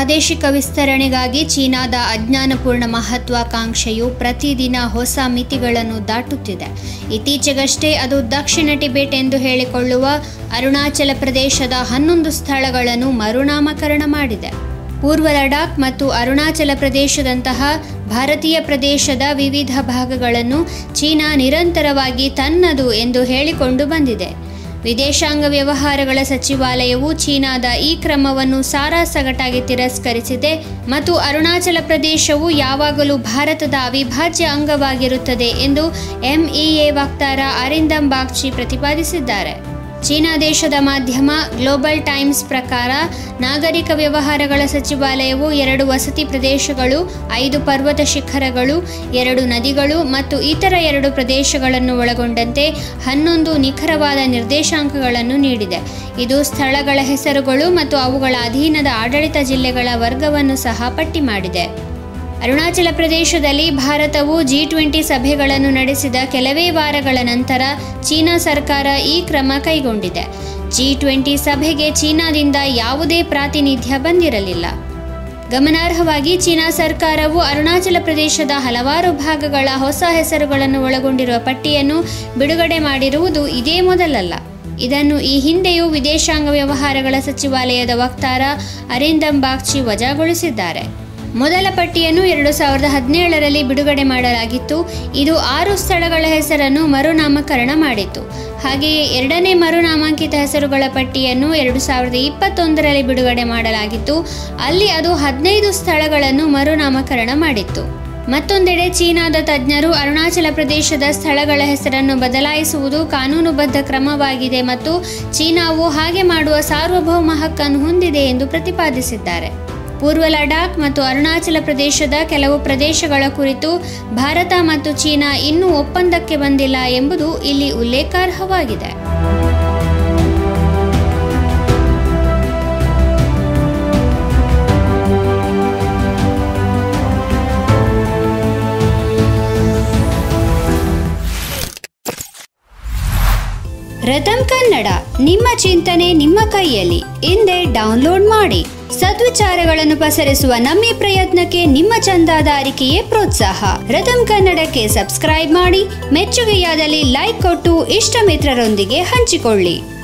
ಪ್ರಾದೇಶಿಕ ವಿಸ್ತರಣೆಗಾಗಿ ಚೀನಾದ ಅಜ್ಞಾನಪೂರ್ಣ ಮಹತ್ವಾಕಾಂಕ್ಷೆಯು ಪ್ರತಿದಿನ ಹೊಸ ಮಿತಿಗಳನ್ನು ದಾಟುತ್ತಿದೆ ಇತ್ತೀಚೆಗಷ್ಟೇ ಅದು ದಕ್ಷಿಣ ಟಿಬೆಟ್ ಎಂದು ಹೇಳಿಕೊಳ್ಳುವ ಅರುಣಾಚಲ ಪ್ರದೇಶದ ಹನ್ನೊಂದು ಸ್ಥಳಗಳನ್ನು ಮರುನಾಮಕರಣ ಮಾಡಿದೆ ಪೂರ್ವ ಲಡಾಖ್ ಮತ್ತು ಅರುಣಾಚಲ ಪ್ರದೇಶದಂತಹ ಭಾರತೀಯ ಪ್ರದೇಶದ ವಿವಿಧ ಭಾಗಗಳನ್ನು ಚೀನಾ ನಿರಂತರವಾಗಿ ತನ್ನದು ಎಂದು ಹೇಳಿಕೊಂಡು ಬಂದಿದೆ ವಿದೇಶಾಂಗ ವ್ಯವಹಾರಗಳ ಸಚಿವಾಲಯವು ಚೀನಾದ ಈ ಕ್ರಮವನ್ನು ಸಾರಾಸಗಟಾಗಿ ತಿರಸ್ಕರಿಸಿದೆ ಮತ್ತು ಅರುಣಾಚಲ ಪ್ರದೇಶವು ಯಾವಾಗಲೂ ಭಾರತದ ಅವಿಭಾಜ್ಯ ಅಂಗವಾಗಿರುತ್ತದೆ ಎಂದು ಎಂಇಎ ವಕ್ತಾರ ಅರಿಂದಮ್ ಬಾಗ್ಚಿ ಪ್ರತಿಪಾದಿಸಿದ್ದಾರೆ ಚೀನಾ ದೇಶದ ಮಾಧ್ಯಮ ಗ್ಲೋಬಲ್ ಟೈಮ್ಸ್ ಪ್ರಕಾರ ನಾಗರಿಕ ವ್ಯವಹಾರಗಳ ಸಚಿವಾಲಯವು ಎರಡು ವಸತಿ ಪ್ರದೇಶಗಳು ಐದು ಪರ್ವತ ಶಿಖರಗಳು ಎರಡು ನದಿಗಳು ಮತ್ತು ಇತರ ಎರಡು ಪ್ರದೇಶಗಳನ್ನು ಒಳಗೊಂಡಂತೆ ಹನ್ನೊಂದು ನಿಖರವಾದ ನಿರ್ದೇಶಾಂಕಗಳನ್ನು ನೀಡಿದೆ ಇದು ಸ್ಥಳಗಳ ಹೆಸರುಗಳು ಮತ್ತು ಅವುಗಳ ಅಧೀನದ ಆಡಳಿತ ಜಿಲ್ಲೆಗಳ ವರ್ಗವನ್ನು ಸಹ ಪಟ್ಟಿ ಮಾಡಿದೆ ಅರುಣಾಚಲ ಪ್ರದೇಶದಲ್ಲಿ ಭಾರತವು ಜಿ ಟ್ವೆಂಟಿ ಸಭೆಗಳನ್ನು ನಡೆಸಿದ ಕೆಲವೇ ವಾರಗಳ ನಂತರ ಚೀನಾ ಸರ್ಕಾರ ಈ ಕ್ರಮ ಕೈಗೊಂಡಿದೆ ಜಿ ಟ್ವೆಂಟಿ ಸಭೆಗೆ ಚೀನಾದಿಂದ ಯಾವುದೇ ಪ್ರಾತಿನಿಧ್ಯ ಬಂದಿರಲಿಲ್ಲ ಗಮನಾರ್ಹವಾಗಿ ಚೀನಾ ಸರ್ಕಾರವು ಅರುಣಾಚಲ ಪ್ರದೇಶದ ಹಲವಾರು ಭಾಗಗಳ ಹೊಸ ಹೆಸರುಗಳನ್ನು ಒಳಗೊಂಡಿರುವ ಪಟ್ಟಿಯನ್ನು ಬಿಡುಗಡೆ ಮಾಡಿರುವುದು ಇದೇ ಮೊದಲಲ್ಲ ಇದನ್ನು ಈ ಹಿಂದೆಯೂ ವಿದೇಶಾಂಗ ವ್ಯವಹಾರಗಳ ಸಚಿವಾಲಯದ ವಕ್ತಾರ ಅರಿಂದಮ್ ಬಾಗ್ಚಿ ವಜಾಗೊಳಿಸಿದ್ದಾರೆ ಮೊದಲ ಪಟ್ಟಿಯನ್ನು ಎರಡು ಸಾವಿರದ ಹದಿನೇಳರಲ್ಲಿ ಬಿಡುಗಡೆ ಮಾಡಲಾಗಿತ್ತು ಇದು ಆರು ಸ್ಥಳಗಳ ಹೆಸರನ್ನು ಮರುನಾಮಕರಣ ಮಾಡಿತ್ತು ಹಾಗೆಯೇ ಎರಡನೇ ಮರುನಾಮಾಂಕಿತ ಹೆಸರುಗಳ ಪಟ್ಟಿಯನ್ನು ಎರಡು ಸಾವಿರದ ಇಪ್ಪತ್ತೊಂದರಲ್ಲಿ ಬಿಡುಗಡೆ ಮಾಡಲಾಗಿತ್ತು ಅಲ್ಲಿ ಅದು ಹದಿನೈದು ಸ್ಥಳಗಳನ್ನು ಮರುನಾಮಕರಣ ಮಾಡಿತ್ತು ಮತ್ತೊಂದೆಡೆ ಚೀನಾದ ತಜ್ಞರು ಅರುಣಾಚಲ ಪ್ರದೇಶದ ಸ್ಥಳಗಳ ಹೆಸರನ್ನು ಬದಲಾಯಿಸುವುದು ಕಾನೂನುಬದ್ಧ ಕ್ರಮವಾಗಿದೆ ಮತ್ತು ಚೀನಾವು ಹಾಗೆ ಮಾಡುವ ಸಾರ್ವಭೌಮ ಹಕ್ಕನ್ನು ಹೊಂದಿದೆ ಎಂದು ಪ್ರತಿಪಾದಿಸಿದ್ದಾರೆ ಪೂರ್ವ ಲಡಾಖ್ ಮತ್ತು ಅರುಣಾಚಲ ಪ್ರದೇಶದ ಕೆಲವು ಪ್ರದೇಶಗಳ ಕುರಿತು ಭಾರತ ಮತ್ತು ಚೀನಾ ಇನ್ನೂ ಒಪ್ಪಂದಕ್ಕೆ ಬಂದಿಲ್ಲ ಎಂಬುದು ಇಲ್ಲಿ ಉಲ್ಲೇಖಾರ್ಹವಾಗಿದೆ ರತಂ ಕನ್ನಡ ನಿಮ್ಮ ಚಿಂತನೆ ನಿಮ್ಮ ಕೈಯಲ್ಲಿ ಹಿಂದೆ ಡೌನ್ಲೋಡ್ ಮಾಡಿ ಸದ್ವಿಚಾರಗಳನ್ನು ಪಸರಿಸುವ ನಮ್ಮ ಈ ಪ್ರಯತ್ನಕ್ಕೆ ನಿಮ್ಮ ಚಂದಾದಾರಿಕೆಯೇ ಪ್ರೋತ್ಸಾಹ ರತಂ ಕನ್ನಡಕ್ಕೆ ಸಬ್ಸ್ಕ್ರೈಬ್ ಮಾಡಿ ಮೆಚ್ಚುಗೆಯಾದಲ್ಲಿ ಲೈಕ್ ಕೊಟ್ಟು ಇಷ್ಟ ಮಿತ್ರರೊಂದಿಗೆ ಹಂಚಿಕೊಳ್ಳಿ